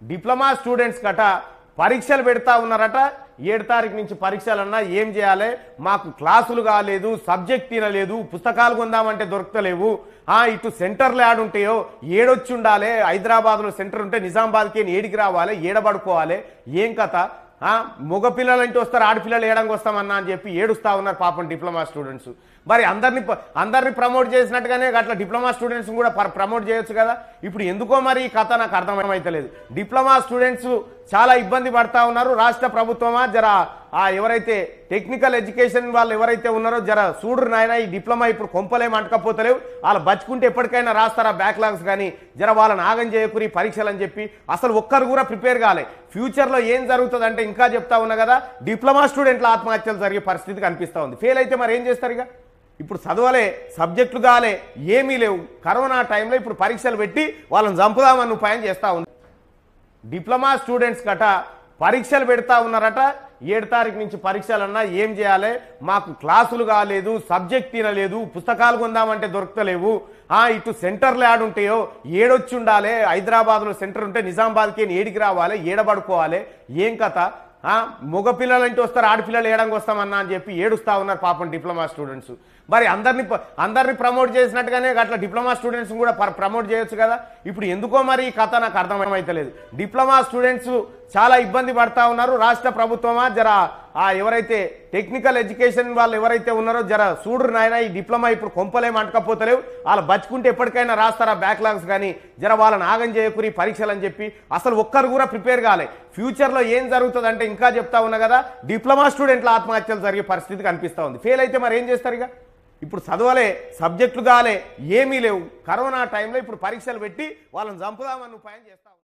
Diploma students కట పరీక్షలు పెడతా ఉన్నారట ఏడు తారీఖు నుంచి పరీక్షలన్నా ఏం చేయాలి మాకు క్లాసులు కాలేదు సబ్జెక్ట్ తినలేదు పుస్తకాలు కొందామంటే దొరకలేవు ఆ ఇటు సెంటర్లు ఆడుంటాయో ఏడొచ్చి ఉండాలి హైదరాబాద్లో సెంటర్ ఉంటే నిజామాబాద్కి ఏడికి రావాలి ఏడబడుకోవాలి ఏం కథ ఆ మగ పిల్లలు అంటే వస్తారు ఆడపిల్లలు ఏడంగా వస్తామన్నా అని చెప్పి ఏడుస్తా ఉన్నారు పాపం డిప్లొమా స్టూడెంట్స్ మరి అందరిని ప- అందరిని ప్రమోట్ చేసినట్టుగానే అట్లా డిప్లొమా స్టూడెంట్స్ కూడా పర్- ప్రమోట్ చేయొచ్చు కదా ఇప్పుడు ఎందుకో మరి ఈ కథ నాకు అర్థమైతలేదు డిప్లొమా స్టూడెంట్స్ చాలా ఇబ్బంది పడతా ఉన్నారు రాష్ట్ర ప్రభుత్వమా జర ఆ ఎవరైతే టెక్నికల్ ఎడ్యుకేషన్ వాళ్ళు ఎవరైతే ఉన్నారో జర చూడు నాయన ఈ డిప్లొమా ఇప్పుడు కొంపలేం అంటకపోతలేవు వాళ్ళు బతుకుంటే ఎప్పటికైనా రాస్తారా బ్యాక్లాగ్స్ కానీ జర వాళ్ళని ఆగం చేయకురి పరీక్షలు అని చెప్పి అసలు ఒక్కరు కూడా ప్రిపేర్ కాలే ఫ్యూచర్లో ఏం జరుగుతుంది అంటే ఇంకా చెప్తా ఉన్నా కదా డిప్లొమా స్టూడెంట్ల ఆత్మహత్యలు జరిగే పరిస్థితి కనిపిస్తా ఉంది ఫెయిల్ అయితే మరి ఏం చేస్తారు ఇక ఇప్పుడు చదవలే సబ్జెక్టులు కాలే ఏమీ లేవు కరోనా టైంలో ఇప్పుడు పరీక్షలు పెట్టి వాళ్ళని చంపుదామని ఉపాయం చేస్తా ఉంది డిప్లొమా స్టూడెంట్స్ కట పరీక్షలు పెడతా ఉన్నారట ఏడు తారీఖు నుంచి పరీక్షలన్నా ఏం చేయాలి మాకు క్లాసులు కాలేదు సబ్జెక్ట్ తినలేదు పుస్తకాలు కొందామంటే దొరకలేవు ఆ ఇటు సెంటర్లు ఆడుంటాయో ఏడొచ్చి ఉండాలి హైదరాబాద్లో సెంటర్ ఉంటే నిజామాబాద్కి ఏడికి రావాలి ఏడబడుకోవాలి ఏం కథ ఆ మగ పిల్లలు అంటే వస్తారు ఆడపిల్లలు ఏడంగా వస్తామన్నా అని చెప్పి ఏడుస్తా ఉన్నారు పాపం డిప్లొమా స్టూడెంట్స్ మరి అందరిని ప- అందరిని ప్రమోట్ చేసినట్టుగానే అట్లా డిప్లొమా స్టూడెంట్స్ కూడా పర్- ప్రమోట్ చేయొచ్చు కదా ఇప్పుడు ఎందుకో మరి ఈ కథ నాకు అర్థమైతలేదు డిప్లొమా స్టూడెంట్స్ చాలా ఇబ్బంది పడతా ఉన్నారు రాష్ట్ర ప్రభుత్వమా జర ఆ ఎవరైతే టెక్నికల్ ఎడ్యుకేషన్ వాళ్ళు ఎవరైతే ఉన్నారో జర చూడు నాయన ఈ డిప్లొమా ఇప్పుడు కొంపలేం అంటకపోతలేవు వాళ్ళు బతుకుంటే ఎప్పటికైనా రాస్తారా బ్యాక్లాగ్స్ కానీ జర వాళ్ళని ఆగం చేయకురి పరీక్షలు అని చెప్పి అసలు ఒక్కరు కూడా ప్రిపేర్ కాలే ఫ్యూచర్లో ఏం జరుగుతుంది అంటే ఇంకా చెప్తా ఉన్నా కదా డిప్లొమా స్టూడెంట్ల ఆత్మహత్యలు జరిగే పరిస్థితి కనిపిస్తా ఉంది ఫెయిల్ అయితే మరి ఏం చేస్తారు ఇక ఇప్పుడు చదవలే సబ్జెక్టులు కాలే ఏమీ లేవు కరోనా టైంలో ఇప్పుడు పరీక్షలు పెట్టి వాళ్ళని చంపుదామని ఉపాయం చేస్తా ఉన్నారు.